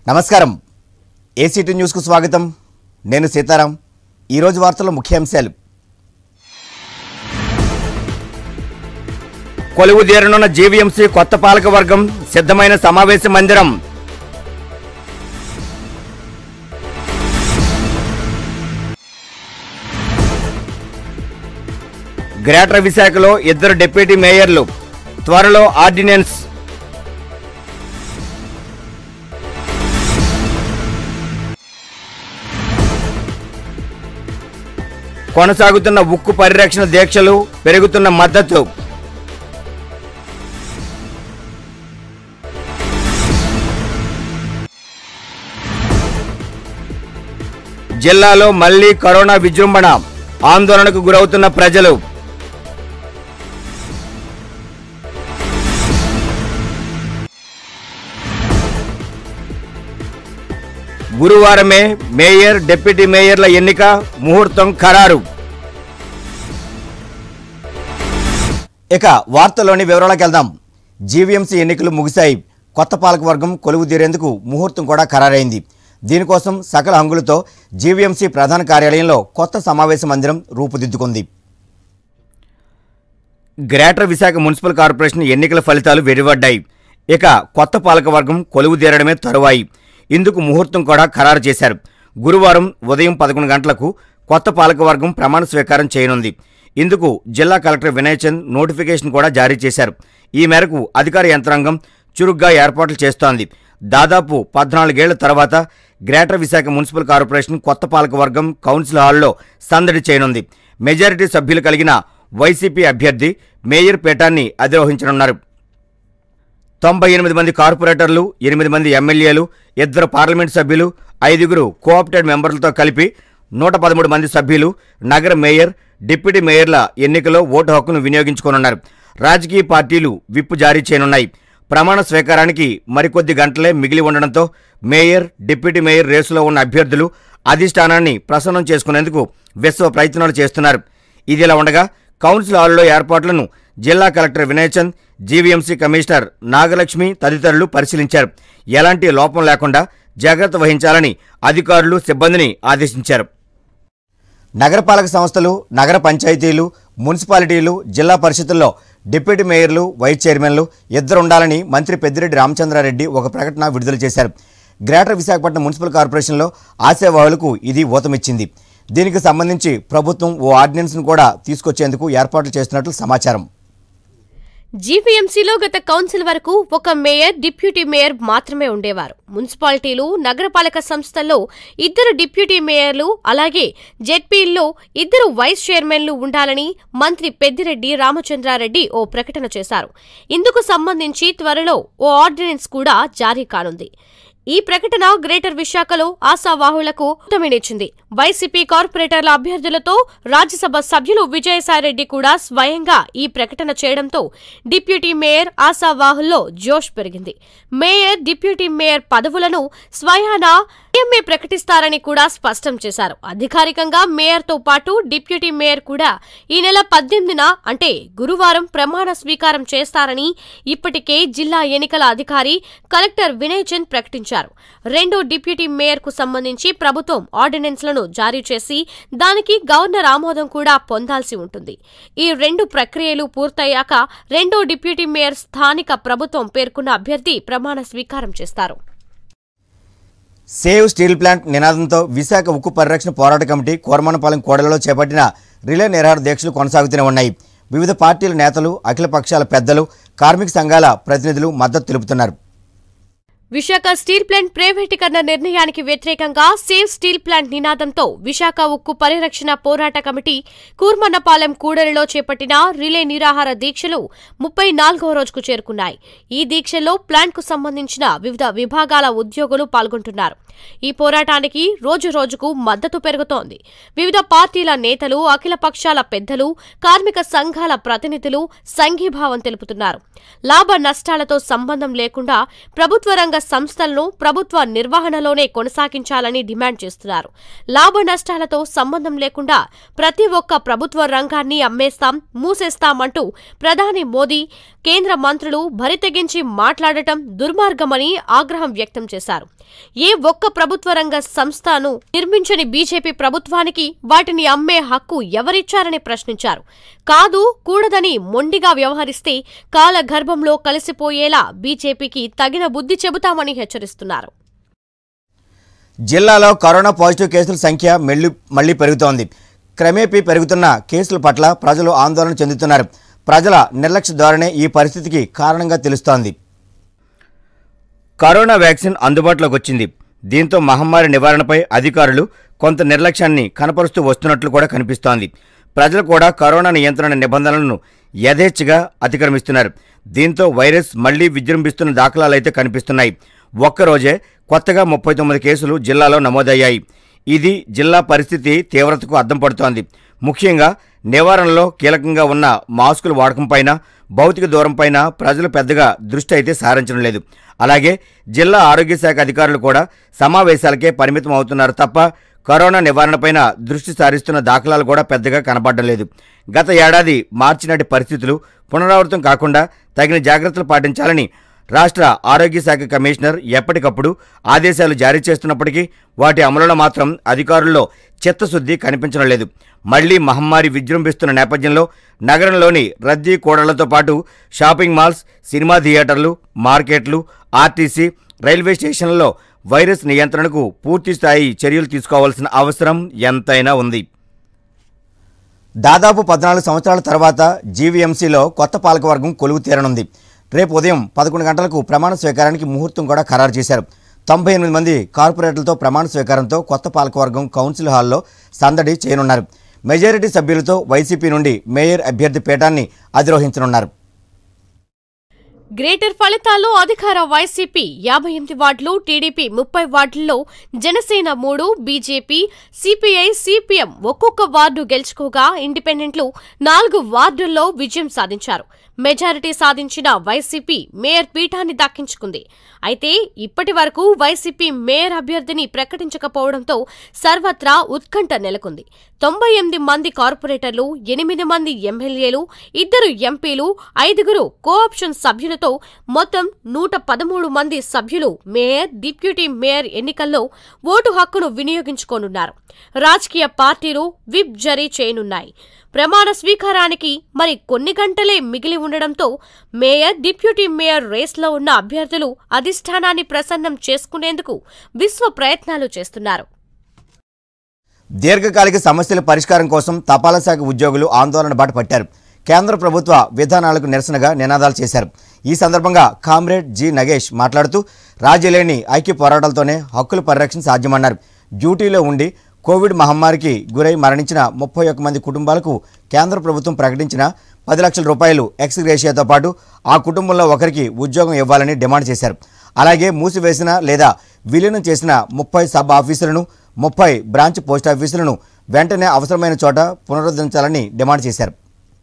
నమస్కారం ఏసీటీ న్యూస్కు స్వాగతం నేను సీతారాం ఈరోజు వార్తల ముఖ్యాంశాలు కొలువు తీరనున్న జీవీఎంసీ కొత్త పాలక వర్గం సిద్ధమైన సమావేశ మందిరం గ్రేటర్ విశాఖలో ఇద్దరు డిప్యూటీ మేయర్లు త్వరలో ఆర్డినెన్స్ కొనసాగుతున్న ఉక్కు పరిరక్షణ దీక్షలు పెరుగుతున్న మద్దతు జిల్లాలో మళ్లీ కరోనా విజృంభణ ఆందోళనకు గురవుతున్న ప్రజలు గురువారమే మేయర్ డిప్యూటీ మేయర్ల ఎన్నిక ముహూర్తం ఖరారు ఇక వార్తల్లోని వివరాలకు వెళ్దాం జీవీఎంసీ ఎన్నికలు ముగిశాయి కొత్త పాలకవర్గం కొలువు తీరేందుకు ముహూర్తం కూడా ఖరారైంది దీనికోసం సకల హంగులతో జీవీఎంసీ ప్రధాన కార్యాలయంలో కొత్త సమావేశ మందిరం రూపుదిద్దుకుంది గ్రేటర్ విశాఖ మున్సిపల్ కార్పొరేషన్ ఎన్నికల ఫలితాలు వెలువడ్డాయి ఇక కొత్త పాలకవర్గం కొలువు తీరడమే తరువాయి ఇందుకు ముహూర్తం కూడా ఖరారు చేశారు గురువారం ఉదయం పదకొండు గంటలకు కొత్త పాలకవర్గం ప్రమాణ స్వీకారం చేయనుంది ఇందుకు జిల్లా కలెక్టర్ వినయ్ చంద్ నోటిఫికేషన్ కూడా జారీ చేశారు ఈ మేరకు అధికార యంత్రాంగం చురుగ్గా ఏర్పాట్లు చేస్తోంది దాదాపు పద్నాలుగేళ్ల తర్వాత గ్రేటర్ విశాఖ మున్సిపల్ కార్పొరేషన్ కొత్త పాలకవర్గం కౌన్సిల్ హాల్లో సందడి చేయనుంది మెజారిటీ సభ్యులు కలిగిన వైసీపీ అభ్యర్థి మేయర్ పీఠాన్ని అధిరోహించనున్నారు తొంభై ఎనిమిది మంది కార్పొరేటర్లు ఎనిమిది మంది ఎమ్మెల్యేలు ఇద్దరు పార్లమెంట్ సభ్యులు ఐదుగురు కోఆప్టెడ్ మెంబర్లతో కలిపి నూట పదమూడు మంది సభ్యులు నగర మేయర్ డిప్యూటీ మేయర్ల ఎన్నికలో ఓటు హక్కును వినియోగించుకోనున్నారు రాజకీయ పార్టీలు విప్పు జారీ చేయనున్నాయి ప్రమాణ స్వీకారానికి మరికొద్ది గంటలే మిగిలి ఉండడంతో మేయర్ డిప్యూటీ మేయర్ రేసులో ఉన్న అభ్యర్థులు అధిష్టానాన్ని ప్రసన్నం చేసుకునేందుకు విశ్వ ప్రయత్నాలు చేస్తున్నారు ఇదిలా ఉండగా కౌన్సిల్ హాల్లో ఏర్పాట్లను జిల్లా collector Vinay Chand GVMC commissioner Nagalakshmi తదితరులు పరిశీలించారు ఎలాంటి లోపం లేకుండా జాగ్రత్త వహించాలని అధికారులు సిబ్బందిని ఆదేశించారు నగరపాలక సంస్థలు నగర పంచాయతీలు మున్సిపాలిటీలు జిల్లా పరిషత్తుల్లో డిప్యూటీ మేయర్లు వైస్ చైర్మన్లు ఇద్దరు ఉండాలని మంత్రి పెద్దిరెడ్డి రామచంద్రారెడ్డి ఒక ప్రకటన విడుదల చేశారు గ్రేటర్ విశాఖపట్నం మున్సిపల్ కార్పొరేషన్లో ఆశావాహులకు ఇది ఊతమిచ్చింది దీనికి సంబంధించి ప్రభుత్వం ఓ ఆర్డినెన్స్ను కూడా తీసుకొచ్చేందుకు ఏర్పాట్లు చేస్తున్నట్లు సమాచారం జీవీఎంసీలో గత కౌన్సిల్ వరకు ఒక మేయర్ డిప్యూటీ మేయర్ మాత్రమే ఉండేవారు మున్సిపాలిటీలు నగరపాలక సంస్థల్లో ఇద్దరు డిప్యూటీ మేయర్లు అలాగే జెడ్పీల్లో ఇద్దరు వైస్ చైర్మన్లు ఉండాలని మంత్రి పెద్దిరెడ్డి రామచంద్రారెడ్డి ఓ ప్రకటన చేశారు ఇందుకు సంబంధించి త్వరలో ఓ ఆర్డినెన్స్ కూడా జారీ కానుంది ఈ ప్రకటన గ్రేటర్ విశాఖలో ఆశావాహులకు ఊతమినిచ్చింది వైసీపీ కార్పొరేటర్ల అభ్యర్థులతో రాజ్యసభ సభ్యులు విజయసాయిరెడ్డి కూడా స్వయంగా ఈ ప్రకటన చేయడంతో డిప్యూటీ మేయర్ ఆశావాహుల్లో జోష్ పెరిగింది మేయర్ డిప్యూటీ మేయర్ పదవులను స్వయానా సీఎంఏ ప్రకటిస్తారని కూడా స్పష్టం చేశారు అధికారికంగా మేయర్తో పాటు డిప్యూటీ మేయర్ కూడా ఈ నెల పద్దెనిమిదిన అంటే గురువారం ప్రమాణ స్వీకారం చేస్తారని ఇప్పటికే జిల్లా ఎన్నికల అధికారి కలెక్టర్ వినయ్ చంద్ ప్రకటించారు రెండో డిప్యూటీ మేయర్ కు సంబంధించి ప్రభుత్వం ఆర్డినెన్స్లను జారీ చేసి దానికి గవర్నర్ ఆమోదం కూడా పొందాల్సి ఉంటుంది ఈ రెండు ప్రక్రియలు పూర్తయ్యాక రెండో డిప్యూటీ మేయర్ స్థానిక ప్రభుత్వం పేర్కొన్న అభ్యర్థి ప్రమాణ స్వీకారం చేస్తారు సేవ్ స్టీల్ ప్లాంట్ నినాదంతో విశాఖ ఉక్కు పరిరక్షణ పోరాట కమిటీ కోరమనపాలెం కోడలలో చేపట్టిన రిలే నిరాహార దీక్షలు కొనసాగుతూనే ఉన్నాయి వివిధ పార్టీల నేతలు అఖిల పక్షాల పెద్దలు కార్మిక సంఘాల ప్రతినిధులు మద్దతు తెలుపుతున్నారు విశాఖ స్టీల్ ప్లాంట్ ప్రైవేటీకరణ నిర్ణయానికి వ్యతిరేకంగా సేవ్ స్టీల్ ప్లాంట్ నినాదంతో విశాఖ ఉక్కు పరిరక్షణ పోరాట కమిటీ కూర్మన్నపాలెం కూడలిలో చేపట్టిన రిలే నిరాహార దీక్షలు ముప్పై నాలుగో రోజుకు చేరుకున్నాయి ఈ దీక్షలో ప్లాంట్కు సంబంధించిన వివిధ విభాగాల ఉద్యోగులు పాల్గొంటున్నారు ఈ పోరాటానికి రోజు రోజుకు మద్దతు పెరుగుతోంది వివిధ పార్టీల నేతలు అఖిల పక్షాల పెద్దలు కార్మిక సంఘాల ప్రతినిధులు సంఘీభావం తెలుపుతున్నారు లాభ నష్టాలతో సంబంధం లేకుండా ప్రభుత్వ రంగ సంస్థలను ప్రభుత్వ నిర్వహణలోనే కొనసాగించాలని డిమాండ్ చేస్తున్నారు లాభ నష్టాలతో సంబంధం లేకుండా ప్రతి ఒక్క ప్రభుత్వ రంగాన్ని అమ్మేస్తాం మూసేస్తామంటూ ప్రధాని మోదీ కేంద్ర మంత్రులు భరితెగించి మాట్లాడటం దుర్మార్గమని ఆగ్రహం వ్యక్తం చేశారు ఏ ఒక్క ప్రభుత్వ రంగ సంస్థను నిర్మించని బీజేపీ ప్రభుత్వానికి వాటిని అమ్మే హక్కు ఎవరిచ్చారని ప్రశ్నించారు కాదు కూడదని మొండిగా వ్యవహరిస్తే కాలగర్భంలో కలిసిపోయేలా బీజేపీకి తగిన బుద్ధి చెబుతామని హెచ్చరిస్తున్నారు జిల్లాలో కరోనా పాజిటివ్ కేసుల సంఖ్య మెల్లి మళ్లీ పెరుగుతోంది క్రమేపీ పెరుగుతున్న కేసుల పట్ల ప్రజలు ఆందోళన చెందుతున్నారు ప్రజల నిర్లక్ష్య ధోరణే ఈ పరిస్థితికి కారణంగా తెలుస్తోంది కరోనా వ్యాక్సిన్ అందుబాటులోకి వచ్చింది దీంతో మహమ్మారి నివారణపై అధికారులు కొంత నిర్లక్ష్యాన్ని కనపరుస్తూ వస్తున్నట్లు కూడా కనిపిస్తోంది ప్రజలు కూడా కరోనా నియంత్రణ నిబంధనలను యథేచ్ఛగా అతిక్రమిస్తున్నారు దీంతో వైరస్ మళ్లీ విజృంభిస్తున్న దాఖలాలైతే కనిపిస్తున్నాయి ఒక్కరోజే కొత్తగా ముప్పై తొమ్మిది కేసులు జిల్లాలో నమోదయ్యాయి ఇది జిల్లా పరిస్థితి తీవ్రతకు అద్దం పడుతోంది ముఖ్యంగా నివారణలో కీలకంగా ఉన్న మాస్కుల వాడకంపైన భౌతిక దూరంపైన ప్రజలు పెద్దగా దృష్టి అయితే సారించడం లేదు అలాగే జిల్లా ఆరోగ్య శాఖ అధికారులు కూడా సమావేశాలకే పరిమితం అవుతున్నారు తప్ప కరోనా నివారణపైన దృష్టి సారిస్తున్న దాఖలాలు కూడా పెద్దగా కనపడడం లేదు గత ఏడాది మార్చి నాటి పరిస్థితులు పునరావృతం కాకుండా తగిన జాగ్రత్తలు పాటించాలని రాష్ట్ర ఆరోగ్య శాఖ కమిషనర్ ఎప్పటికప్పుడు ఆదేశాలు జారీ చేస్తున్నప్పటికీ వాటి అమలులో మాత్రం అధికారుల్లో చిత్తశుద్ధి కనిపించడం లేదు మళ్లీ మహమ్మారి విజృంభిస్తున్న నేపథ్యంలో నగరంలోని రద్దీ కూడళ్లతో పాటు షాపింగ్ మాల్స్ సినిమా థియేటర్లు మార్కెట్లు ఆర్టీసీ రైల్వే స్టేషన్లలో వైరస్ నియంత్రణకు పూర్తి స్థాయి చర్యలు తీసుకోవాల్సిన అవసరం ఎంతైనా ఉంది దాదాపు పద్నాలుగు సంవత్సరాల తర్వాత జీవీఎంసీలో కొత్త పాలకవర్గం కొలువు తీరనుంది రేపు ఉదయం పదకొండు గంటలకు ప్రమాణ స్వీకారానికి ముహూర్తం కూడా ఖరారు చేశారు తొంభై ఎనిమిది మంది కార్పొరేటర్లతో ప్రమాణ స్వీకారంతో కొత్త పాలకవర్గం కౌన్సిల్ హాల్లో సందడి చేయనున్నారు మెజారిటీ సభ్యులతో వైసీపీ నుండి మేయర్ అభ్యర్థి పీఠాన్ని అధిరోహించనున్నారు గ్రేటర్ ఫలితాల్లో అధికార వైసీపీ యాభై ఎనిమిది వార్డులు టీడీపీ ముప్పై వార్డుల్లో జనసేన మూడు బీజేపీ సిపిఐ సిపిఎం ఒక్కొక్క వార్డు గెలుచుకోగా ఇండిపెండెంట్లు నాలుగు వార్డుల్లో విజయం సాధించారు మెజారిటీ సాధించిన వైసీపీ మేయర్ పీఠాన్ని దక్కించుకుంది అయితే ఇప్పటి వరకు వైసీపీ మేయర్ అభ్యర్థిని ప్రకటించకపోవడంతో సర్వత్రా ఉత్కంఠ నెలకొంది తొంభై ఎనిమిది మంది కార్పొరేటర్లు ఎనిమిది మంది ఎమ్మెల్యేలు ఇద్దరు ఎంపీలు ఐదుగురు కోఆప్షన్ సభ్యులతో మొత్తం నూట పదమూడు మంది సభ్యులు మేయర్ డిప్యూటీ మేయర్ ఎన్నికల్లో ఓటు హక్కును వినియోగించుకోనున్నారు రాజకీయ పార్టీలు విప్ జరీ చేయనున్నాయి ప్రమాణ స్వీకారానికి మరి కొన్ని గంటలే మిగిలి ఉండడంతో మేయర్ డిప్యూటీ మేయర్ రేస్లో ఉన్న అభ్యర్థులు అధిష్టానాన్ని ప్రసన్నం చేసుకునేందుకు విశ్వ ప్రయత్నాలు చేస్తున్నారు దీర్ఘకాలిక సమస్యల పరిష్కారం కోసం తపాలా శాఖ ఉద్యోగులు ఆందోళన బాట పట్టారు కేంద్ర ప్రభుత్వ విధానాలకు నిరసనగా నినాదాలు చేశారు ఈ సందర్భంగా కామ్రేడ్ జి నగేష్ మాట్లాడుతూ రాజ్యలేని ఐక్య పోరాటాలతోనే హక్కుల పరిరక్షణ సాధ్యమన్నారు డ్యూటీలో ఉండి కోవిడ్ మహమ్మారికి గురై మరణించిన ముప్పై ఒక్క మంది కుటుంబాలకు కేంద్ర ప్రభుత్వం ప్రకటించిన పది లక్షల రూపాయలు ఎక్స్గ్రేషియాతో పాటు ఆ కుటుంబంలో ఒకరికి ఉద్యోగం ఇవ్వాలని డిమాండ్ చేశారు అలాగే మూసివేసిన లేదా విలీనం చేసిన ముప్పై సబ్ ఆఫీసులను ముప్పై బ్రాంచ్ పోస్ట్ ఆఫీసులను వెంటనే అవసరమైన చోట పునరుద్ధరించాలని డిమాండ్ చేశారు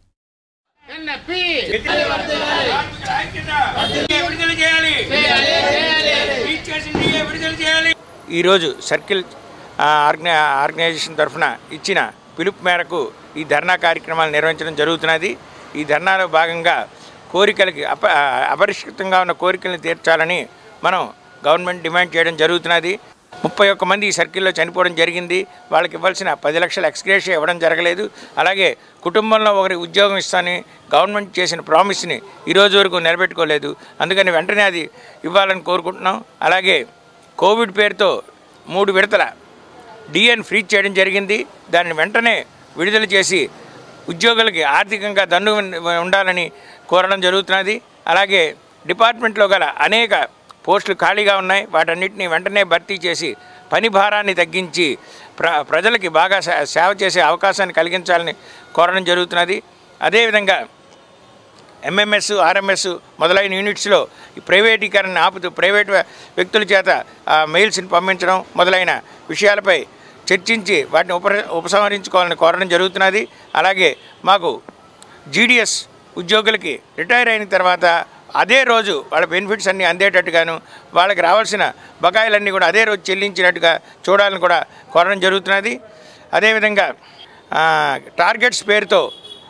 విడుదల చేయాలి లీక్ చేసిన DA విడుదల చేయాలి ఈరోజు సర్కిల్ ఆ, ఆర్గనై ఆర్గనైజేషన్ తరఫున ఇచ్చిన పిలుపు మేరకు ఈ ధర్నా కార్యక్రమాలు నిర్వహించడం జరుగుతున్నది ఈ ధర్నాలో భాగంగా కోరికలకి అప అపరిష్కృతంగా ఉన్న కోరికలను తీర్చాలని మనం గవర్నమెంట్ డిమాండ్ చేయడం జరుగుతున్నది ముప్పై ఒక్క మంది ఈ సర్కిల్లో చనిపోవడం జరిగింది వాళ్ళకి ఇవ్వాల్సిన పది లక్షల ఎక్స్గ్రేషియా ఇవ్వడం జరగలేదు అలాగే కుటుంబంలో ఒకరి ఉద్యోగం ఇస్తానని గవర్నమెంట్ చేసిన ప్రామిస్ని ఈ రోజు వరకు నిలబెట్టుకోలేదు అందుకని వెంటనే అది ఇవ్వాలని కోరుకుంటున్నాం అలాగే కోవిడ్ పేరుతో మూడు విడతల డిఎన్ ఫ్రీజ్ చేయడం జరిగింది దాన్ని వెంటనే విడుదల చేసి ఉద్యోగులకి ఆర్థికంగా దన్ను ఉండాలని కోరడం జరుగుతున్నది అలాగే డిపార్ట్మెంట్లో గల అనేక పోస్టులు ఖాళీగా ఉన్నాయి వాటన్నిటిని వెంటనే భర్తీ చేసి పని భారాన్ని తగ్గించి ప్ర ప్రజలకి బాగా సే- సేవ చేసే అవకాశాన్ని కలిగించాలని కోరడం జరుగుతున్నది అదేవిధంగా ఎంఎంఎస్ ఆర్ఎంఎస్ మొదలైన యూనిట్స్లో ఈ ప్రైవేటీకరణ ఆపుతూ ప్రైవేట్ వ్య- వ్యక్తుల చేత ఆ, మెయిల్స్ని పంపించడం మొదలైన విషయాలపై చర్చించి వాటిని ఉప ఉపసంహరించుకోవాలని కోరడం జరుగుతున్నది అలాగే మాకు జీడిఎస్ ఉద్యోగులకి రిటైర్ అయిన తర్వాత అదే రోజు వాళ్ళ బెనిఫిట్స్ అన్నీ అందేటట్టుగాను వాళ్ళకి రావాల్సిన బకాయిలన్నీ కూడా అదే రోజు చెల్లించినట్టుగా చూడాలని కూడా కోరడం జరుగుతున్నది అదేవిధంగా ఆ, టార్గెట్స్ పేరుతో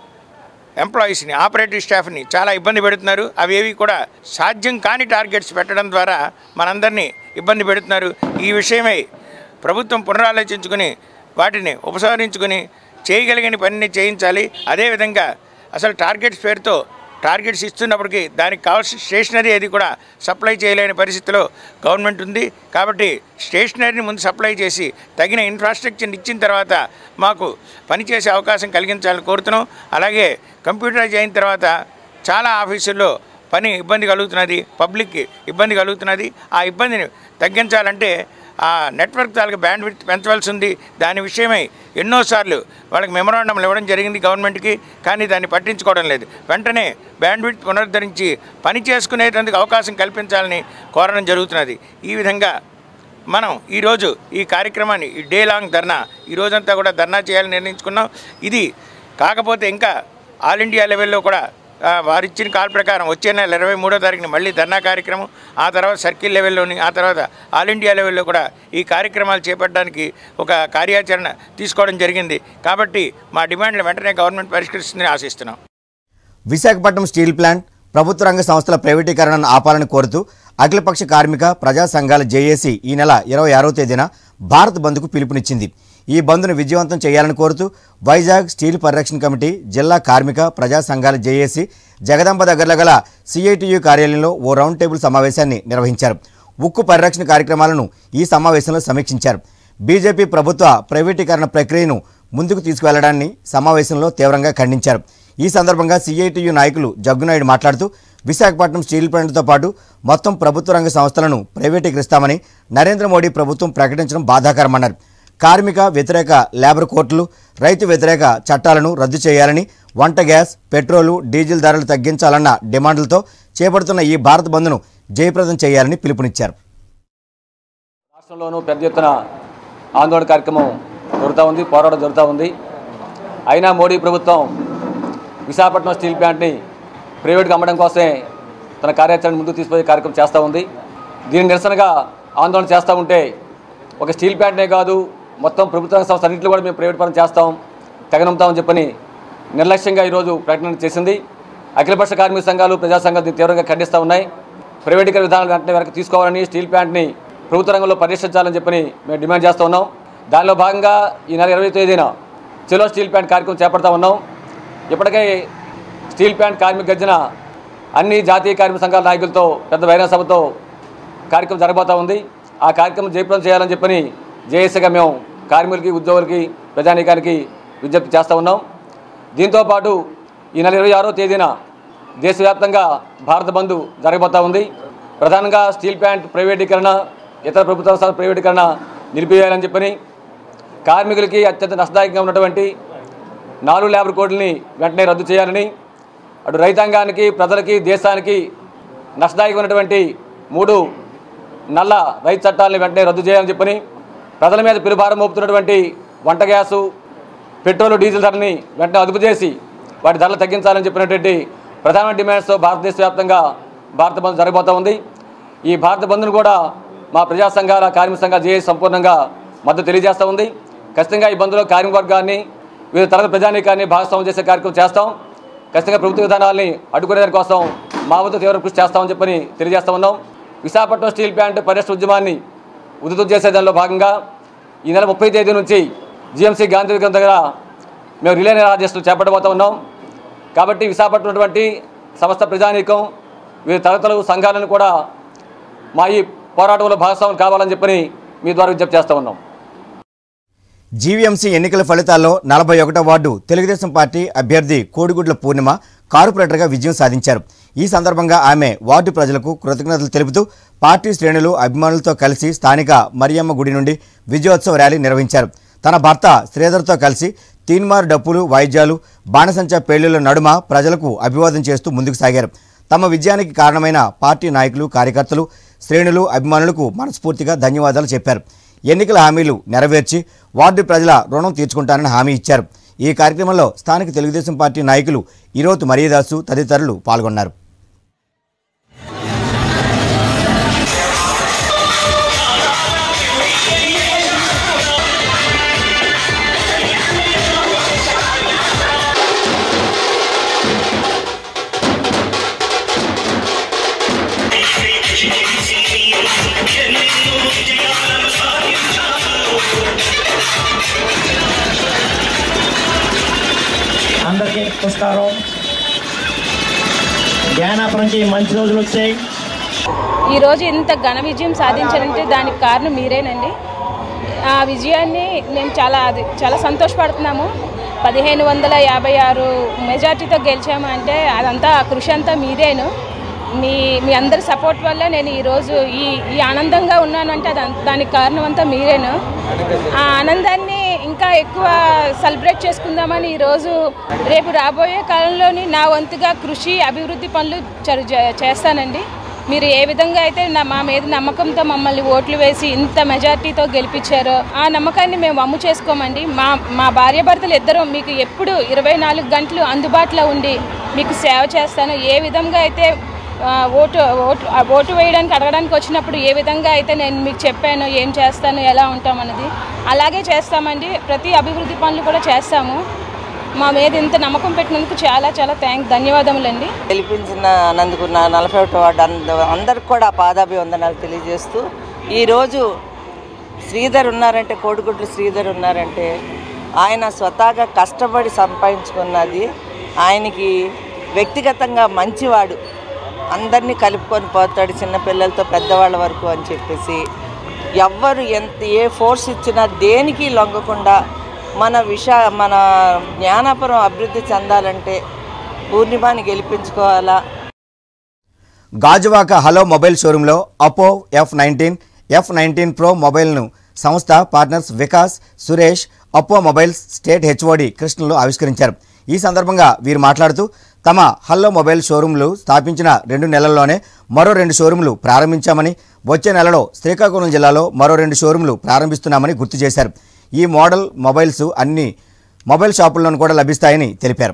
ఎంప్లాయీస్ని ఆపరేటివ్ స్టాఫ్ని చాలా ఇబ్బంది పెడుతున్నారు అవేవి కూడా సాధ్యం కాని టార్గెట్స్ పెట్టడం ద్వారా మనందరినీ ఇబ్బంది పెడుతున్నారు ఈ విషయమై ప్రభుత్వం పునరాలోచించుకుని వాటిని ఉపసంహరించుకుని చేయగలిగిన పనిని చేయించాలి అదేవిధంగా అసలు టార్గెట్స్ పేరుతో టార్గెట్స్ ఇస్తున్నప్పటికీ దానికి కావాల్సిన స్టేషనరీ అది కూడా సప్లై చేయలేని పరిస్థితిలో గవర్నమెంట్ ఉంది కాబట్టి స్టేషనరీని ముందు సప్లై చేసి తగిన ఇన్ఫ్రాస్ట్రక్చర్ ఇచ్చిన తర్వాత మాకు పనిచేసే అవకాశం కలిగించాలని కోరుతున్నాం అలాగే కంప్యూటరైజ్ అయిన తర్వాత చాలా ఆఫీసుల్లో పని ఇబ్బంది కలుగుతున్నది పబ్లిక్కి ఇబ్బంది కలుగుతున్నది ఆ ఇబ్బందిని తగ్గించాలంటే ఆ నెట్వర్క్ తాలూకు బ్యాండ్ విడ్త్ పెంచవలసి ఉంది దాని విషయమై ఎన్నోసార్లు వాళ్ళకి మెమరాండంలు ఇవ్వడం జరిగింది గవర్నమెంట్కి కానీ దాన్ని పట్టించుకోవడం లేదు వెంటనే బ్యాండ్ విడ్త్ పునరుద్ధరించి పని చేసుకునేందుకు అవకాశం కల్పించాలని కోరడం జరుగుతున్నది ఈ విధంగా మనం ఈరోజు ఈ కార్యక్రమాన్ని ఈ డే లాంగ్ ధర్నా ఈ రోజంతా కూడా ధర్నా చేయాలని నిర్ణయించుకున్నాం ఇది కాకపోతే ఇంకా ఆల్ ఇండియా లెవెల్లో కూడా ఆ, వారిచ్చిన కాల్ ప్రకారం వచ్చే నెల ఇరవై మూడో తారీఖున మళ్ళీ ధర్నా కార్యక్రమం ఆ తర్వాత సర్కిల్ లెవెల్లోని ఆ తర్వాత ఆల్ ఇండియా లెవెల్లో కూడా ఈ కార్యక్రమాలు చేపట్టడానికి ఒక కార్యాచరణ తీసుకోవడం జరిగింది కాబట్టి మా డిమాండ్లు వెంటనే గవర్నమెంట్ పరిష్కరిస్తుందని ఆశిస్తున్నాం విశాఖపట్నం స్టీల్ ప్లాంట్ ప్రభుత్వ రంగ సంస్థల ప్రైవేటీకరణను ఆపాలని కోరుతూ అఖిలపక్ష కార్మిక ప్రజా సంఘాల జేఏసీ ఈ నెల ఇరవై ఆరో తేదీన భారత్ బంద్కు పిలుపునిచ్చింది ఈ బంద్ను విజయవంతం చేయాలని కోరుతూ వైజాగ్ స్టీల్ పరిరక్షణ కమిటీ జిల్లా కార్మిక ప్రజా సంఘాల జేఏసీ జగదాంబ దగ్గరలో గల సిఐటియు కార్యాలయంలో ఓ రౌండ్ టేబుల్ సమావేశాన్ని నిర్వహించారు ఉక్కు పరిరక్షణ కార్యక్రమాలను ఈ సమావేశంలో సమీక్షించారు బీజేపీ ప్రభుత్వ ప్రైవేటీకరణ ప్రక్రియను ముందుకు తీసుకువెళ్లడాన్ని సమావేశంలో తీవ్రంగా ఖండించారు ఈ సందర్భంగా సిఐటియు నాయకులు జగ్గునాయుడు మాట్లాడుతూ విశాఖపట్నం స్టీల్ ప్లాంట్తో పాటు మొత్తం ప్రభుత్వ రంగ సంస్థలను ప్రైవేటీకరిస్తామని నరేంద్ర మోడీ ప్రభుత్వం ప్రకటించడం బాధాకరమన్నారు కార్మిక వ్యతిరేక లేబర్ కోర్టులు రైతు వ్యతిరేక చట్టాలను రద్దు చేయాలని వంట గ్యాస్ పెట్రోలు డీజిల్ ధరలు తగ్గించాలన్న డిమాండ్లతో చేపడుతున్న ఈ భారత్ బంద్ను జయప్రదం చేయాలని పిలుపునిచ్చారు రాష్ట్రంలోనూ పెద్ద ఎత్తున ఆందోళన కార్యక్రమం జరుగుతూ ఉంది పోరాటం జరుగుతూ ఉంది అయినా మోడీ ప్రభుత్వం విశాఖపట్నం స్టీల్ ప్లాంట్ని ప్రైవేట్గా అమ్మడం కోసమే తన కార్యాచరణ ముందుకు తీసుకుపోయే కార్యక్రమం చేస్తూ ఉంది దీని నిరసనగా ఆందోళన చేస్తూ ఉంటే ఒక స్టీల్ ప్లాంట్నే కాదు మొత్తం ప్రభుత్వ రంగ సంస్థ అన్నింటిలో కూడా మేము ప్రైవేట్ పరం చేస్తాం తెగనంపుతామని చెప్పని నిర్లక్ష్యంగా ఈరోజు ప్రకటన చేసింది అఖిలపక్ష కార్మిక సంఘాలు ప్రజా సంఘాలు దీన్ని తీవ్రంగా ఖండిస్తూ ఉన్నాయి ప్రైవేటీకరణ విధానాలు వెంటనే వెనక్కి తీసుకోవాలని స్టీల్ ప్లాంట్ని ప్రభుత్వ రంగంలో పరిరక్షించాలని చెప్పని మేము డిమాండ్ చేస్తూ ఉన్నాం దానిలో భాగంగా ఈ నెల ఇరవై తేదీన చెలో స్టీల్ ప్లాంట్ కార్యక్రమం చేపడతా ఉన్నాం ఇప్పటికే స్టీల్ ప్లాంట్ కార్మిక గర్జన అన్ని జాతీయ కార్మిక సంఘాల నాయకులతో పెద్ద బహిరంగ సభతో కార్యక్రమం జరగబోతా ఉంది ఆ కార్యక్రమం జయప్రదం చేయాలని చెప్పని జేఏసీగా మేము కార్మికులకి ఉద్యోగులకి ప్రజానీకానికి విజ్ఞప్తి చేస్తూ ఉన్నాం దీంతోపాటు ఈ నెల ఇరవై ఆరో తేదీన దేశవ్యాప్తంగా భారత బంద్ జరగబోతా ఉంది ప్రధానంగా స్టీల్ ప్లాంట్ ప్రైవేటీకరణ ఇతర ప్రభుత్వ సంస్థల ప్రైవేటీకరణ నిలిపివేయాలని చెప్పని కార్మికులకి అత్యంత నష్టదాయకంగా ఉన్నటువంటి నాలుగు లేబర్ కోడ్లని వెంటనే రద్దు చేయాలని అటు రైతాంగానికి ప్రజలకి దేశానికి నష్టదాయకమైనటువంటి మూడు నల్ల రైతు చట్టాలని వెంటనే రద్దు చేయాలని చెప్పని ప్రజల మీద పెరుభారం మోపుతున్నటువంటి వంట గ్యాసు పెట్రోల్ డీజిల్ ధరని వెంటనే అదుపు చేసి వాటి ధరలు తగ్గించాలని చెప్పినటువంటి ప్రధాన డిమాండ్స్తో భారతదేశ వ్యాప్తంగా భారత బంద్ జరగబోతా ఉంది ఈ భారత బంద్ను కూడా మా ప్రజా సంఘాల కార్మిక సంఘాల జేఏ సంపూర్ణంగా మద్దతు తెలియజేస్తూ ఉంది ఖచ్చితంగా ఈ బంద్లో కార్మిక వర్గాన్ని వివిధ తరగతి ప్రజానీకాన్ని భాగస్వామ్యం చేసే కార్యక్రమం చేస్తాం ఖచ్చితంగా ప్రభుత్వ విధానాల్ని అడ్డుకునే దానికోసం మా వద్ద తీవ్ర కృషి చేస్తామని చెప్పని తెలియజేస్తా ఉన్నాం విశాఖపట్నం స్టీల్ ప్లాంట్ పరిరక్షణ ఉద్యమాన్ని ఉధృతం చేసే దానిలో భాగంగా ఈ నెల ముప్పై తేదీ నుంచి జిఎంసీ గాంధీ విగ్రహం దగ్గర మేము రిలే నిరాదేశాలు చేపట్టబోతా ఉన్నాం కాబట్టి విశాఖపట్నం ఉన్నటువంటి సమస్త ప్రజానీకం వివిధ తరగతులు సంఘాలను కూడా మా ఈ పోరాటంలో భాగస్వాములు కావాలని చెప్పని మీ ద్వారా విజ్ఞప్తి చేస్తూ ఉన్నాం జీవీఎంసీ ఎన్నికల ఫలితాల్లో నలభై ఒకటో వార్డు తెలుగుదేశం పార్టీ అభ్యర్థి కోడిగుడ్ల పూర్ణిమ కార్పొరేటర్గా విజయం సాధించారు ఈ సందర్భంగా ఆమె వార్డు ప్రజలకు కృతజ్ఞతలు తెలుపుతూ పార్టీ శ్రేణులు అభిమానులతో కలిసి స్థానిక మరియమ్మ గుడి నుండి విజయోత్సవ ర్యాలీ నిర్వహించారు తన భర్త శ్రీధర్తో కలిసి తీన్మార్ డప్పులు వాయిద్యాలు బాణసంచా పేలుళ్ల నడుమ ప్రజలకు అభివాదం చేస్తూ ముందుకు సాగారు తమ విజయానికి కారణమైన పార్టీ నాయకులు కార్యకర్తలు శ్రేణులు అభిమానులకు మనస్ఫూర్తిగా ధన్యవాదాలు చెప్పారు ఎన్నికల హామీలు నెరవేర్చి వార్డు ప్రజల రుణం తీర్చుకుంటానని హామీ ఇచ్చారు ఈ కార్యక్రమంలో స్థానిక తెలుగుదేశం పార్టీ నాయకులు ఈరోజు మరియదాసు తదితరులు పాల్గొన్నారు నమస్కారం జ్ఞానాపు నుంచి మంచి రోజులు వచ్చాయి ఈరోజు ఇంత ఘన విజయం సాధించాలంటే దానికి కారణం మీరేనండి ఆ విజయాన్ని మేము చాలా అది చాలా సంతోషపడుతున్నాము పదిహేను వందల యాభై ఆరు మెజార్టీతో గెలిచాము అంటే అదంతా ఆ కృషి అంతా మీదేను మీ మీ అందరి సపోర్ట్ వల్ల నేను ఈరోజు ఈ ఈ ఆనందంగా ఉన్నానంటే అది అంత- దానికి కారణం అంతా మీరేను ఆ ఆనందాన్ని ఇంకా ఎక్కువ సెలబ్రేట్ చేసుకుందామని ఈరోజు రేపు రాబోయే కాలంలోని నా వంతుగా కృషి అభివృద్ధి పనులు చరు చే- చేస్తానండి మీరు ఏ విధంగా అయితే నా మా మీద నమ్మకంతో మమ్మల్ని ఓట్లు వేసి ఇంత మెజార్టీతో గెలిపించారో ఆ నమ్మకాన్ని మేము అమ్ము చేసుకోమండి మా మా భార్యాభర్తలు ఇద్దరు మీకు ఎప్పుడు ఇరవై నాలుగు గంటలు అందుబాటులో ఉండి మీకు సేవ చేస్తాను ఏ విధంగా అయితే ఆ, ఓటు ఓటు ఆ ఓటు వేయడానికి అడగడానికి వచ్చినప్పుడు ఏ విధంగా అయితే నేను మీకు చెప్పాను ఏం చేస్తాను ఎలా ఉంటాం అన్నది అలాగే చేస్తామండి ప్రతి అభివృద్ధి పనులు కూడా చేస్తాము మా మీద ఇంత నమ్మకం పెట్టినందుకు చాలా చాలా థ్యాంక్ ధన్యవాదములండి గెలిపించిన నందుకు నా నలభై ఒకటో వార్డు అంద అందరికి కూడా పాదాభివందనాలు తెలియజేస్తూ ఈరోజు శ్రీధర్ ఉన్నారంటే కోడిగుడ్లు శ్రీధర్ ఉన్నారంటే ఆయన స్వతహాగా కష్టపడి సంపాదించుకున్నది ఆయనకి వ్యక్తిగతంగా మంచివాడు అందరినీ కలుపుకొని పోతాడు చిన్నపిల్లలతో పెద్దవాళ్ళ వరకు అని చెప్పేసి ఎవ్వరు ఎంత ఏ ఫోర్స్ ఇచ్చినా దేనికి లొంగకుండా మన విష మన జ్ఞానాపురం అభివృద్ధి చెందాలంటే పూర్ణిమాని గెలిపించుకోవాలా గాజువాక హలో మొబైల్ షోరూంలో Oppo F nineteen F nineteen pro మొబైల్ను సంస్థ పార్ట్నర్స్ వికాస్ సురేష్ అప్పో మొబైల్స్ స్టేట్ హెచ్ఓడి కృష్ణలు ఆవిష్కరించారు ఈ సందర్భంగా వీరు మాట్లాడుతూ తమ హల్లో మొబైల్ షోరూంలు స్థాపించిన రెండు నెలల్లోనే మరో రెండు షోరూంలు ప్రారంభించామని వచ్చే నెలలో శ్రీకాకుళం జిల్లాలో మరో రెండు షోరూంలు ప్రారంభిస్తున్నామని గుర్తు చేశారు ఈ మోడల్ మొబైల్స్ అన్ని మొబైల్ షాపుల్లోనూ కూడా లభిస్తాయని తెలిపారు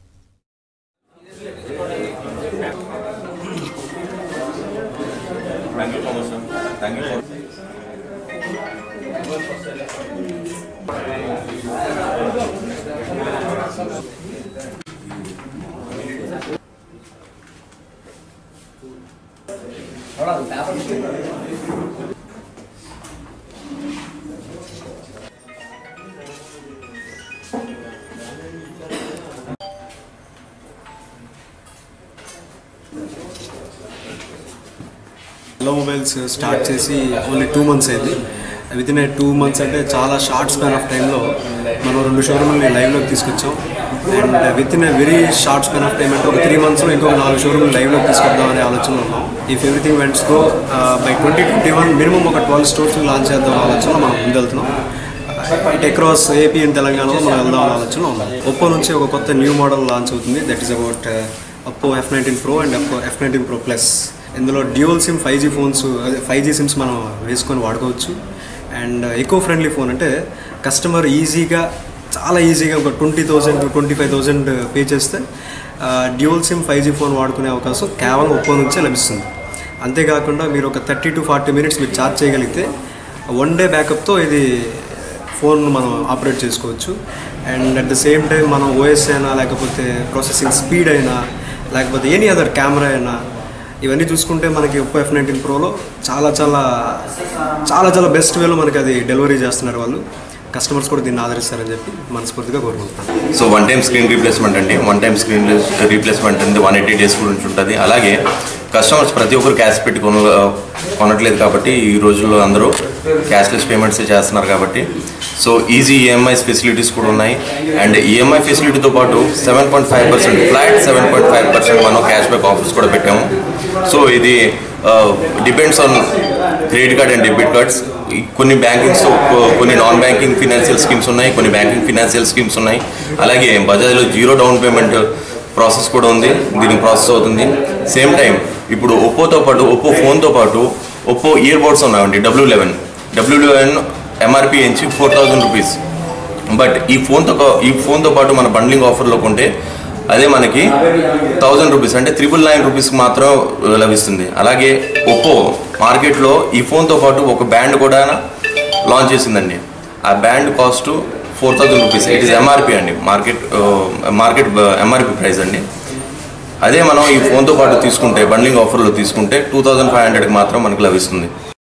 హలో మొబైల్స్ స్టార్ట్ చేసి ఓన్లీ టూ మంత్స్ అయింది విత్ ఇన్ టూ మంత్స్ అంటే చాలా షార్ట్ స్పాన్ ఆఫ్ టైంలో మనం రెండు షోరూమ్ని లైవ్లోకి తీసుకొచ్చాం and within very short span of time అంటే ఒక త్రీ మంత్స్లో ఇంకొక నాలుగు షోరూమ్లు లైవ్లోకి తీసుకొద్దాం అనే ఆలోచన ఉన్నాం if everything wents go by twenty twenty one minimum ఒక ట్వెల్వ్ స్టోర్స్ లాంచ్ చేద్దాం ఆలోచన మనం ముందెళ్తున్నాం ఇట్ అక్రాస్ ఏపీ అండ్ తెలంగాణలో మనం వెళ్దాం అనే ఆలోచన ఉన్నాం ఒప్పో నుంచి ఒక కొత్త న్యూ మోడల్ లాంచ్ అవుతుంది that is about Oppo F nineteen pro and Oppo F nineteen pro plus ఇందులో dual SIM five G phones అదే ఫైవ్ జీ సిమ్స్ మనం వేసుకొని వాడుకోవచ్చు అండ్ ఎకో ఫ్రెండ్లీ ఫోన్ అంటే కస్టమర్ ఈజీగా చాలా ఈజీగా ఒక twenty thousand twenty five thousand pay చేస్తే dual SIM five G phone వాడుకునే అవకాశం కేవలం ఒప్పో నుంచే లభిస్తుంది అంతేకాకుండా మీరు ఒక థర్టీ టు ఫార్టీ మినిట్స్ మీరు ఛార్జ్ చేయగలిగితే వన్ డే బ్యాకప్తో ఇది ఫోన్ మనం ఆపరేట్ చేసుకోవచ్చు and at the same time మనం ఓఎస్ అయినా లేకపోతే ప్రాసెసింగ్ స్పీడ్ అయినా లేకపోతే ఎనీ అదర్ కెమెరా అయినా ఇవన్నీ చూసుకుంటే మనకి ఒప్పో ఎఫ్ నైన్టీన్ ప్రోలో చాలా చాలా చాలా చాలా బెస్ట్ వేలో మనకి అది డెలివరీ చేస్తున్నారు వాళ్ళు కస్టమర్స్ కూడా దీన్ని ఆదరిస్తారని చెప్పి మనస్ఫూర్తిగా కోరుకుంటున్నాను so one time screen replacement అండి వన్ టైం స్క్రీన్ రీప్లేస్మెంట్ అండి వన్ ఎయిటీ డేస్ గురించి ఉంటుంది అలాగే కస్టమర్స్ ప్రతి ఒక్కరు క్యాష్ పెట్టి కొన కొనట్లేదు కాబట్టి ఈ రోజుల్లో అందరూ క్యాష్లెస్ పేమెంట్స్ చేస్తున్నారు కాబట్టి సో ఈజీ ఈఎంఐ ఫెసిలిటీస్ కూడా ఉన్నాయి అండ్ ఈఎంఐ ఫెసిలిటీతో పాటు seven point five percent flat seven point five percent మనం క్యాష్ బ్యాక్ ఆఫర్స్ కూడా పెట్టాము సో ఇది depends on credit card and debit cards కొన్ని బ్యాంకింగ్స్ కొన్ని నాన్ బ్యాంకింగ్ ఫినాన్షియల్ స్కీమ్స్ ఉన్నాయి కొన్ని బ్యాంకింగ్ ఫినాన్షియల్ స్కీమ్స్ ఉన్నాయి అలాగే బజాజ్లో జీరో డౌన్ పేమెంట్ ప్రాసెస్ కూడా ఉంది దీనికి ప్రాసెస్ అవుతుంది సేమ్ టైం ఇప్పుడు ఒప్పోతో పాటు ఒప్పో ఫోన్తో పాటు ఒప్పో ఇయర్ బడ్స్ ఉన్నాయండి W eleven W eleven MRP ఎంచి ఫోర్ థౌజండ్ రూపీస్ బట్ ఈ ఫోన్తో కా- ఈ ఫోన్తో పాటు మన బండ్లింగ్ ఆఫర్లో కొంటే అదే మనకి థౌజండ్ రూపీస్ అంటే త్రిబుల్ నైన్ రూపీస్కి మాత్రం లభిస్తుంది అలాగే ఒప్పో మార్కెట్లో ఈ ఫోన్తో పాటు ఒక బ్యాండ్ కూడా లాంచ్ చేసిందండి ఆ band cost four thousand rupees it is MRP అండి మార్కెట్ మార్కెట్ ఎంఆర్పి ప్రైస్ అండి అదే మనం ఈ ఫోన్తో పాటు తీసుకుంటే బండ్లింగ్ ఆఫర్లో తీసుకుంటే టూ థౌజండ్ ఫైవ్ హండ్రెడ్కి మాత్రం మనకు లభిస్తుంది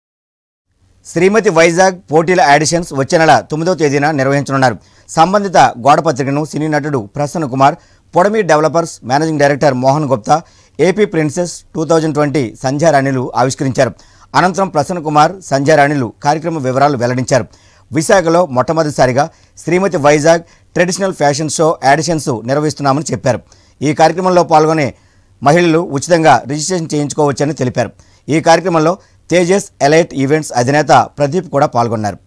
శ్రీమతి వైజాగ్ పోటీల ఆడిషన్స్ వచ్చే నెల తొమ్మిదవ తేదీన నిర్వహించనున్నారు సంబంధిత గోడ పత్రికను సినీ నటుడు ప్రసన్న కుమార్ పొడమి developers managing director Mohan Gupta AP princess two thousand twenty సంధ్యారాణిలు ఆవిష్కరించారు అనంతరం ప్రసన్న కుమార్ సంధ్యారాణిలు కార్యక్రమ వివరాలు వెల్లడించారు విశాఖలో మొట్టమొదటిసారిగా Shrimati Vizag traditional fashion show editions నిర్వహిస్తున్నామని చెప్పారు ఈ కార్యక్రమంలో పాల్గొనే మహిళలు ఉచితంగా రిజిస్ట్రేషన్ చేయించుకోవచ్చని తెలిపారు ఈ కార్యక్రమంలో తేజస్ ఎలైట్ ఈవెంట్స్ అధినేత ప్రదీప్ కూడా పాల్గొన్నారు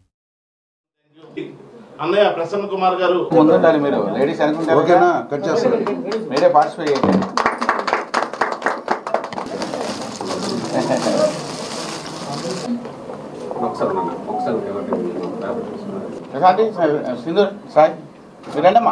అన్నయ్య ప్రసన్న కుమార్ గారు ముందుండాలి మీరు లేడీస్ అనుకుంటారు ఓకేనా? కట్ చేస్తాను. మీరే పార్టిసిపేట్ చేయండి ప్రశాంతి సింధు సాయి మీరు రండమ్మా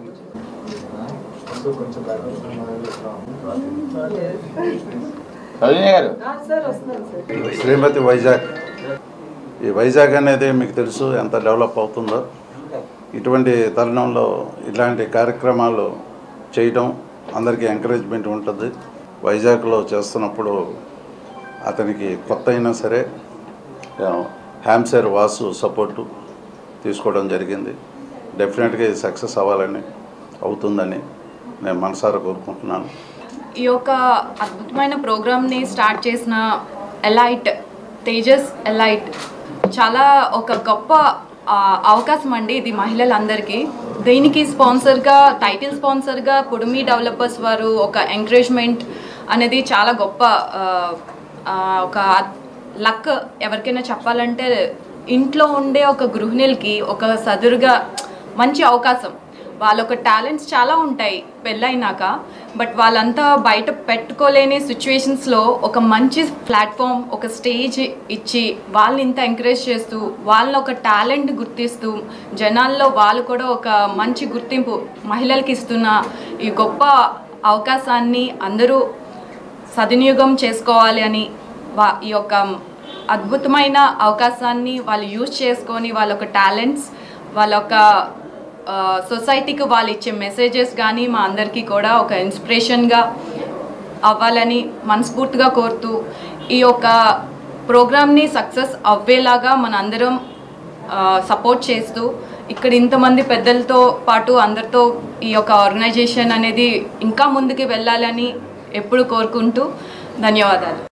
సౌజన్య గారు శ్రీమతి వైజాగ్ ఈ వైజాగ్ అనేది మీకు తెలుసు ఎంత డెవలప్ అవుతుందో ఇటువంటి తరుణంలో ఇలాంటి కార్యక్రమాలు చేయడం అందరికీ ఎంకరేజ్మెంట్ ఉంటుంది వైజాగ్లో చేస్తున్నప్పుడు అతనికి కొత్త అయినా సరే హ్యామ్సర్ వాసు సపోర్టు తీసుకోవడం జరిగింది డెఫినెట్గా ఇది సక్సెస్ అవ్వాలని అవుతుందని నేను మనసారా కోరుకుంటున్నాను ఈ యొక్క అద్భుతమైన ప్రోగ్రామ్ని స్టార్ట్ చేసిన ఎలైట్ తేజస్ ఎలైట్ చాలా ఒక గొప్ప ఆ, అవకాశం అండి ఇది మహిళలందరికీ దీనికి స్పాన్సర్గా టైటిల్ స్పాన్సర్గా పుడుమి డెవలపర్స్ వారు ఒక ఎంకరేజ్మెంట్ అనేది చాలా గొప్ప ఆ, ఆ, ఒక లక్ ఎవరికైనా చెప్పాలంటే ఇంట్లో ఉండే ఒక గృహిణులకి ఒక సదురుగా మంచి అవకాశం వాళ్ళ ఒక టాలెంట్స్ చాలా ఉంటాయి పెళ్ళైనాక బట్ వాళ్ళంతా బయట పెట్టుకోలేని సిచ్యువేషన్స్లో ఒక మంచి ప్లాట్ఫామ్ ఒక స్టేజ్ ఇచ్చి వాళ్ళని ఇంత ఎంకరేజ్ చేస్తూ వాళ్ళని ఒక టాలెంట్ గుర్తిస్తూ జనాల్లో వాళ్ళు కూడా ఒక మంచి గుర్తింపు మహిళలకి ఇస్తున్న ఈ గొప్ప అవకాశాన్ని అందరూ సద్వినియోగం చేసుకోవాలి అని వా ఈ యొక్క అద్భుతమైన అవకాశాన్ని వాళ్ళు యూజ్ చేసుకొని వాళ్ళ ఒక టాలెంట్స్ వాళ్ళ ఒక ఆ, సొసైటీకి వాళ్ళు ఇచ్చే మెసేజెస్ కానీ మా అందరికీ కూడా ఒక ఇన్స్పిరేషన్గా అవ్వాలని మనస్ఫూర్తిగా కోరుతూ ఈ యొక్క ప్రోగ్రామ్ని సక్సెస్ అవ్వేలాగా మన అందరం సపోర్ట్ చేస్తూ ఇక్కడ ఇంతమంది పెద్దలతో పాటు అందరితో ఈ యొక్క ఆర్గనైజేషన్ అనేది ఇంకా ముందుకు వెళ్ళాలని ఎప్పుడు కోరుకుంటూ ధన్యవాదాలు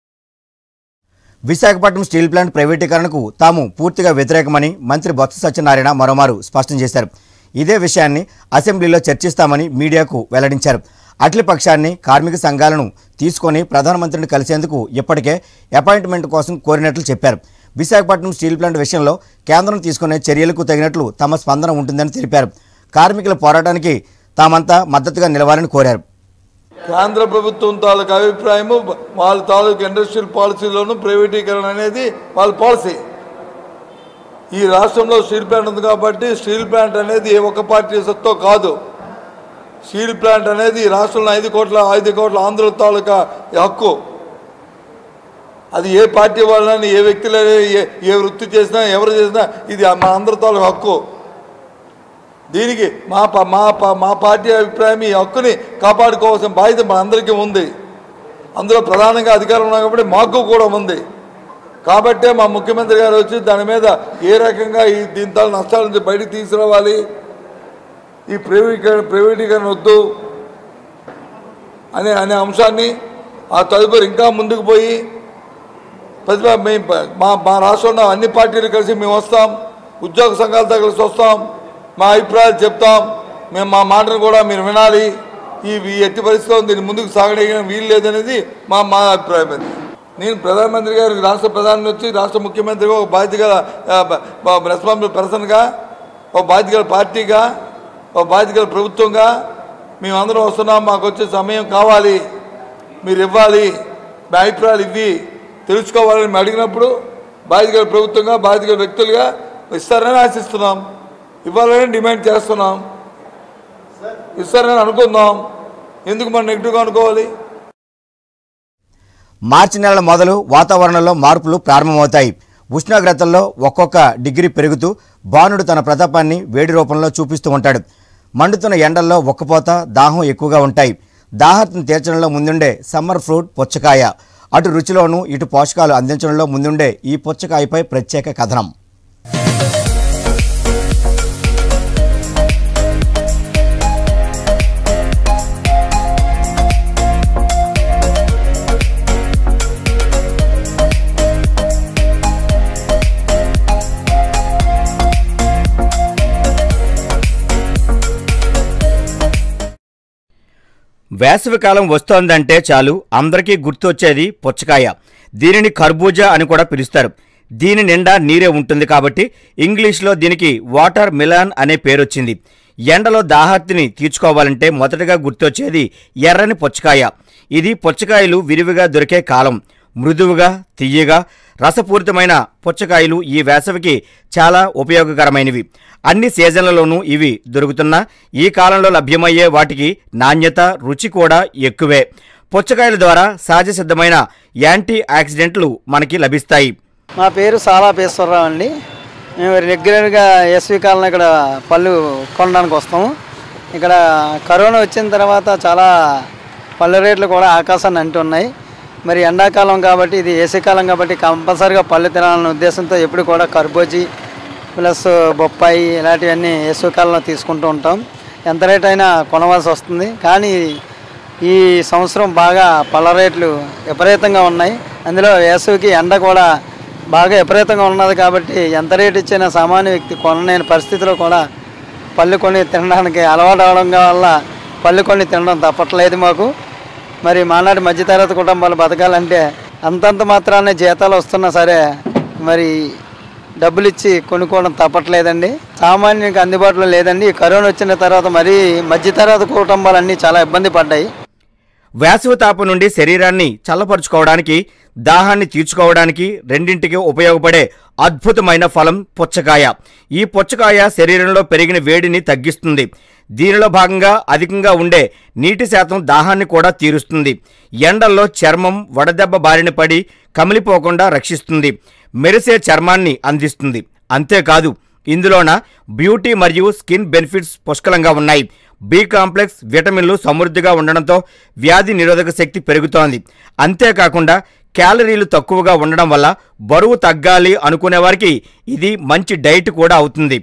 విశాఖపట్నం స్టీల్ ప్లాంట్ ప్రైవేటీకరణకు తాము పూర్తిగా వ్యతిరేకమని మంత్రి బొత్స సత్యనారాయణ మరోమారు స్పష్టం చేశారు ఇదే విషయాన్ని అసెంబ్లీలో చర్చిస్తామని మీడియాకు వెల్లడించారు అఖిల పక్షాన్ని కార్మిక సంఘాలను తీసుకొని ప్రధానమంత్రిని కలిసేందుకు ఇప్పటికే అపాయింట్మెంట్ కోసం కోరినట్లు చెప్పారు విశాఖపట్నం స్టీల్ ప్లాంట్ విషయంలో కేంద్రం తీసుకునే చర్యలకు తగినట్లు తమ స్పందన ఉంటుందని తెలిపారు కార్మికుల పోరాటానికి తామంతా మద్దతుగా నిలవాలని కోరారు కేంద్ర ప్రభుత్వం తాలూకు అభిప్రాయము వాళ్ళ తాలూకు ఇండస్ట్రియల్ పాలసీలోను ప్రైవేటీకరణ అనేది వాళ్ళ పాలసీ ఈ రాష్ట్రంలో స్టీల్ ప్లాంట్ ఉంది కాబట్టి స్టీల్ ప్లాంట్ అనేది ఏ ఒక్క పార్టీ సత్తో కాదు స్టీల్ ప్లాంట్ అనేది ఈ రాష్ట్రంలో ఐదు కోట్ల ఐదు కోట్ల ఆంధ్రుల తాలూకా హక్కు అది ఏ పార్టీ వాళ్ళని ఏ వ్యక్తులైనా ఏ ఏ వృత్తి చేసినా ఎవరు చేసినా ఇది మా అందరి తాలూకు హక్కు దీనికి మా ప- మా ప- మా పార్టీ అభిప్రాయం ఈ హక్కుని కాపాడుకోవాల్సిన బాధ్యత మనందరికీ ఉంది అందులో ప్రధానంగా అధికారం ఉన్నాం కాబట్టి మాకు కూడా ఉంది కాబట్టే మా ముఖ్యమంత్రి గారు వచ్చి దాని మీద ఏ రకంగా ఈ దీని తాలూ నష్టాల నుంచి బయటికి తీసుకురావాలి ఈ ప్రైవేటీకరణ ప్రైవేటీకరణ వద్దు అనే అనే అంశాన్ని ఆ తదుపరి ఇంకా ముందుకు పోయి ప్రతిభ మేము మా మా రాష్ట్రంలో అన్ని పార్టీలు కలిసి మేము వస్తాం ఉద్యోగ సంఘాలతో కలిసి వస్తాం మా అభిప్రాయాలు చెప్తాం మేము మా మాటను కూడా మీరు వినాలి ఈ ఈ ఎట్టి పరిస్థితిలో దీన్ని ముందుకు సాగడానికి వీలు లేదనేది మా మా అభిప్రాయం అది నేను ప్రధానమంత్రి గారికి రాష్ట్ర ప్రధాని వచ్చి రాష్ట్ర ముఖ్యమంత్రిగా ఒక బాధ్యత గల రెస్పాన్సిబుల్ పర్సన్గా ఒక బాధ్యత గల పార్టీగా ఒక బాధ్యత గల ప్రభుత్వంగా మేమందరం వస్తున్నాం మాకు వచ్చే సమయం కావాలి మీరు ఇవ్వాలి మీ అభిప్రాయాలు ఇవి తెలుసుకోవాలని మేము అడిగినప్పుడు బాధ్యత గల ప్రభుత్వంగా బాధ్యత గల వ్యక్తులుగా ఇస్తారని ఆశిస్తున్నాం ఇవ్వాలని డిమాండ్ చేస్తున్నాం ఇస్తారని అనుకుందాం ఎందుకు మనం నెగిటివ్గా అనుకోవాలి మార్చి నెల మొదలు వాతావరణంలో మార్పులు ప్రారంభమవుతాయి ఉష్ణోగ్రతల్లో ఒక్కొక్క డిగ్రీ పెరుగుతూ బాణుడు తన ప్రతాపాన్ని వేడి రూపంలో చూపిస్తూ ఉంటాడు మండుతున్న ఎండల్లో ఒక్కపోత దాహం ఎక్కువగా ఉంటాయి దాహార్తిని తీర్చడంలో ముందుండే సమ్మర్ ఫ్రూట్ పుచ్చకాయ అటు రుచిలోనూ ఇటు పోషకాలు అందించడంలో ముందుండే ఈ పుచ్చకాయపై ప్రత్యేక కథనం వేసవికాలం వస్తోందంటే చాలు అందరికీ గుర్తొచ్చేది పుచ్చకాయ దీనిని కర్బూజా అని కూడా పిలుస్తారు దీని నిండా నీరే ఉంటుంది కాబట్టి ఇంగ్లీష్లో దీనికి వాటర్ మిలాన్ అనే పేరొచ్చింది ఎండలో దాహార్తిని తీర్చుకోవాలంటే మొదటగా గుర్తొచ్చేది ఎర్రని పుచ్చకాయ ఇది పుచ్చకాయలు విరివిగా దొరికే కాలం మృదువుగా తియ్యగా రసపూరితమైన పుచ్చకాయలు ఈ వేసవికి చాలా ఉపయోగకరమైనవి అన్ని సీజన్లలోనూ ఇవి దొరుకుతున్నా ఈ కాలంలో లభ్యమయ్యే వాటికి నాణ్యత రుచి కూడా ఎక్కువే పుచ్చకాయల ద్వారా సహజ సిద్ధమైన యాంటీ ఆక్సిడెంట్లు మనకి లభిస్తాయి మా పేరు సాలా పేశ్వరరావు అండి మేము రెగ్యులర్గా ఎస్వి కాలనీ ఇక్కడ పళ్ళు కొనడానికి వస్తాము ఇక్కడ కరోనా వచ్చిన తర్వాత చాలా పళ్ళ రేట్లు కూడా ఆకాశాన్ని అంటున్నాయి మరి ఎండాకాలం కాబట్టి ఇది ఏసీ కాలం కాబట్టి కంపల్సరీగా పళ్ళు తినాలనే ఉద్దేశంతో ఎప్పుడు కూడా కర్బూజీ ప్లస్ బొప్పాయి ఇలాంటివన్నీ వేసవి కాలంలో తీసుకుంటూ ఉంటాం ఎంత రేట్ అయినా కొనవలసి వస్తుంది కానీ ఈ సంవత్సరం బాగా పళ్ళ రేట్లు విపరీతంగా ఉన్నాయి అందులో వేసవికి ఎండ కూడా బాగా విపరీతంగా ఉన్నది కాబట్టి ఎంత రేటు ఇచ్చినా సామాన్య వ్యక్తి కొనలేని పరిస్థితిలో కూడా పళ్ళు కొని తినడానికి అలవాటు అవడం వల్ల పళ్ళు కొని తినడం తప్పట్లేదు మాకు మరి మానాటి మధ్యతరగతి కుటుంబాలు బతకాలంటే అంతంత మాత్రానే జీతాలు వస్తున్నా సరే మరి డబ్బులు ఇచ్చి కొనుక్కోవడం తప్పట్లేదండి సామాన్యునికి అందుబాటులో లేదండి ఈ కరోనా వచ్చిన తర్వాత మరీ మధ్యతరగతి కుటుంబాలన్నీ చాలా ఇబ్బంది పడ్డాయి వేసవి తాపం నుండి శరీరాన్ని చల్లపరుచుకోవడానికి దాహాన్ని తీర్చుకోవడానికి రెండింటికి ఉపయోగపడే అద్భుతమైన ఫలం పుచ్చకాయ ఈ పుచ్చకాయ శరీరంలో పెరిగిన వేడిని తగ్గిస్తుంది దీనిలో భాగంగా అధికంగా ఉండే నీటి శాతం దాహాన్ని కూడా తీరుస్తుంది ఎండల్లో చర్మం వడదెబ్బ బారిన పడి కమిలిపోకుండా రక్షిస్తుంది మెరిసే చర్మాన్ని అందిస్తుంది అంతేకాదు ఇందులోన బ్యూటీ మరియు స్కిన్ బెనిఫిట్స్ పుష్కలంగా ఉన్నాయి బి కాంప్లెక్స్ విటమిన్లు సమృద్ధిగా ఉండడంతో వ్యాధి నిరోధక శక్తి పెరుగుతోంది అంతేకాకుండా క్యాలరీలు తక్కువగా ఉండడం వల్ల బరువు తగ్గాలి అనుకునే వారికి ఇది మంచి డైట్ కూడా అవుతుంది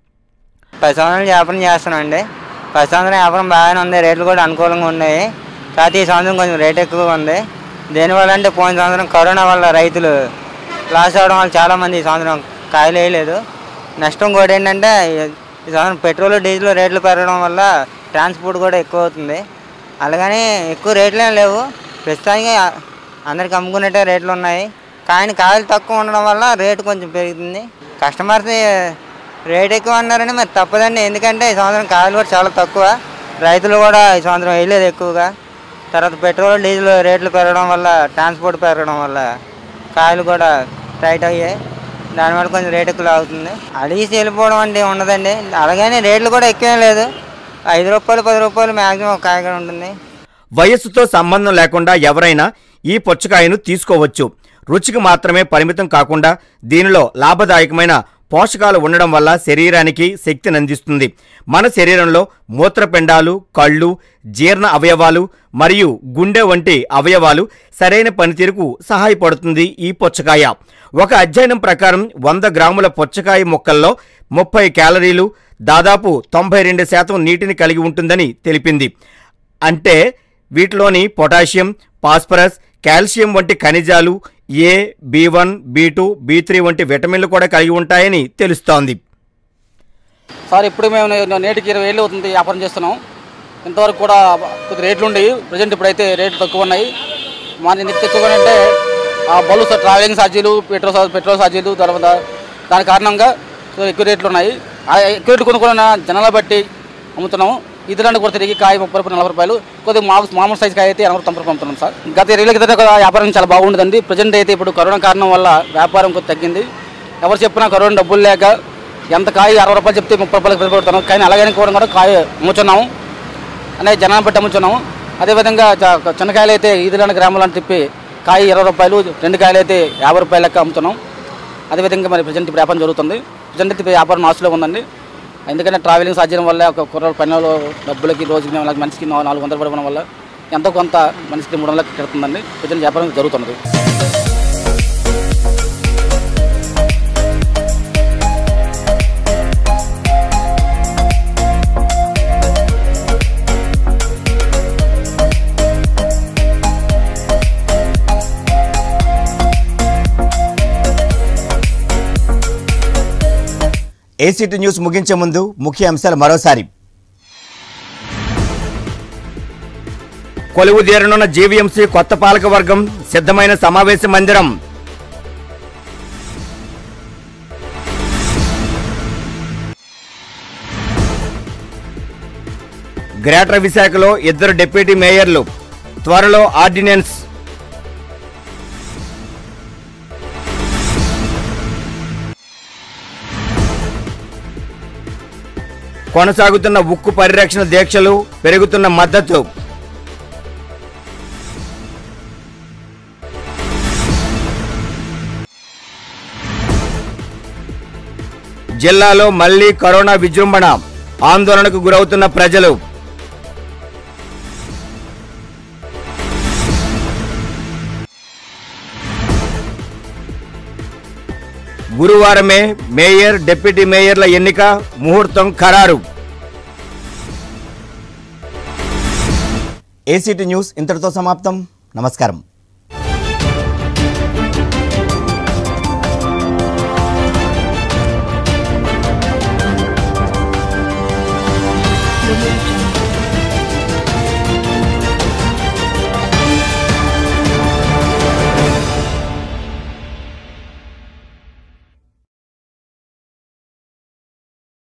పది సంవత్సరాలు వ్యాపారం చేస్తున్నానండి పది సంవత్సరం వ్యాపారం బాగానే ఉంది రేట్లు కూడా అనుకూలంగా ఉన్నాయి కాకపోతే ఈ సంవత్సరం కొంచెం రేట్ ఎక్కువగా ఉంది దేనివల్ల అంటే పోయిన సంవత్సరం కరోనా వల్ల రైతులు లాస్ అవడం వల్ల చాలామంది ఈ సంవత్సరం కాయలు వేయలేదు నష్టం కూడా ఏంటంటే ఈ- ఈ సంవత్సరం పెట్రోల్ డీజిల్ రేట్లు పెరగడం వల్ల ట్రాన్స్పోర్ట్ కూడా ఎక్కువ అవుతుంది అలాగని ఎక్కువ రేట్లు ఏం లేవు ప్రస్తుతానికి ఆ- అందరికి అమ్ముకునేట్టే రేట్లు ఉన్నాయి కానీ కాయలు తక్కువ ఉండడం వల్ల రేటు కొంచెం పెరుగుతుంది కస్టమర్స్ రేట్ ఎక్కువ అన్నారని మరి తప్పదండి ఎందుకంటే ఈ సంవత్సరం కాయలు కూడా చాలా తక్కువ రైతులు కూడా ఈ సంవత్సరం వేయలేదు ఎక్కువగా తర్వాత పెట్రోల్ డీజిల్ రేట్లు పెరగడం వల్ల ట్రాన్స్పోర్ట్ పెరగడం వల్ల కాయలు కూడా టైట్ అయ్యాయి దానివల్ల కొంచెం రేట్ ఎక్కువ అవుతుంది అడిగి వెళ్ళిపోవడం అంటే ఉండదండి అలాగని రేట్లు కూడా ఎక్కువేం లేదు ఐదు రూపాయలు పది రూపాయలు మ్యాక్సిమం ఒక కాయగా ఉంటుంది వయస్సుతో సంబంధం లేకుండా ఎవరైనా ఈ పుచ్చకాయను తీసుకోవచ్చు రుచికి మాత్రమే పరిమితం కాకుండా దీనిలో లాభదాయకమైన పోషకాలు ఉండడం వల్ల శరీరానికి శక్తిని అందిస్తుంది మన శరీరంలో మూత్రపిండాలు కళ్ళు జీర్ణ అవయవాలు మరియు గుండె వంటి అవయవాలు సరైన పనితీరుకు సహాయపడుతుంది ఈ పుచ్చకాయ ఒక అధ్యయనం ప్రకారం వంద గ్రాముల పుచ్చకాయ ముక్కల్లో ముప్పై క్యాలరీలు దాదాపు తొంభై రెండు శాతం నీటిని కలిగి ఉంటుందని తెలిపింది అంటే వీటిలోని పొటాషియం ఫాస్ఫరస్ కాల్షియం వంటి ఖనిజాలు A B one B two B three వంటి విటమిన్లు కూడా కలిగి ఉంటాయని తెలుస్తోంది సార్ ఇప్పుడు మేము నే- నేటికి ఇరవై ఏళ్ళు అవుతుంది వ్యాపారం చేస్తున్నాం ఇంతవరకు కూడా కొద్ది రేట్లు ఉండేవి ప్రజెంట్ ఇప్పుడైతే రేట్లు తక్కువ ఉన్నాయి మన ఎందుకు ఎక్కువ అంటే ఆ బళ్ళు సార్ ట్రావెలింగ్ ఛార్జీలు పెట్రోల్ ఛార్జ్- పెట్రోల్ ఛార్జీలు తర్వాత దాని కారణంగా సో ఎక్కువ రేట్లు ఉన్నాయి ఆ ఎక్కువ రేట్లు కొనుక్కున్న జనాల బట్టి అమ్ముతున్నాము ఇతరులను కూడా తిరిగి కాయ ముప్పై రూపాయలు నలభై రూపాయలు కొద్దిగా మామూలు మామూలు సైజ్ కాయ అయితే ఎనభై తొంభై రూపాయలు అమ్ముతున్నాం సార్ గత ఇరవై ఏళ్ళ క్రితం కూడా వ్యాపారం చాలా బాగుండదండి ప్రజెంట్ అయితే ఇప్పుడు కరోనా కారణం వల్ల వ్యాపారం కొద్ది తగ్గింది ఎవరు చెప్పినా కరోనా డబ్బులు లేక ఎంత కాయ అరవై రూపాయలు చెప్తే ముప్పై రూపాయలకు పెరుగుతున్నాం కానీ అలాగని కూడా కూడా కాయ అమ్ముతున్నాము అనేది జనాన్ని బట్టి అమ్ముతున్నాము అదేవిధంగా చ- చిన్నకాయలు అయితే ఈదులాంటి గ్రామాలను తిప్పి కాయ ఇరవై రూపాయలు రెండు కాయలు అయితే యాభై రూపాయల లెక్క అమ్ముతున్నాం అదేవిధంగా మరి ప్రజెంట్ ఇప్పుడు వ్యాపారం జరుగుతుంది ప్రజెంట్ అయితే వ్యాపారం నాసులో ఉందండి ఎందుకంటే ట్రావెలింగ్ సాధ్యం వల్ల ఒక కుర్ర పనులు డబ్బులకి రోజుకి నాకు మనిషికి నా- నాలుగు వందలు పడడం వల్ల ఎంతో కొంత మనిషికి మూడు వందలకి కడుతుందండి ప్రజెంట్ వ్యాపారం జరుగుతున్నది ఏసీటీ న్యూస్ ముగించే ముందు ముఖ్య అంశాలు మరోసారి కొలువు తీరనున్న జీవీఎంసీ కొత్త పాలక వర్గం సిద్ధమైన సమావేశ మందిరం గ్రేటర్ విశాఖలో ఇద్దరు డిప్యూటీ మేయర్లు త్వరలో ఆర్డినెన్స్ కొనసాగుతున్న ఉక్కు పరిరక్షణ దీక్షలు పెరుగుతున్న మద్దతు జిల్లాలో మళ్లీ కరోనా విజృంభణ ఆందోళనకు గురవుతున్న ప్రజలు గురువారమే మేయర్ డిప్యూటీ మేయర్ల ఎన్నిక ముహూర్తం ఖరారు ఏసీటీ న్యూస్ ఇంతటితో సమాప్తం నమస్కారం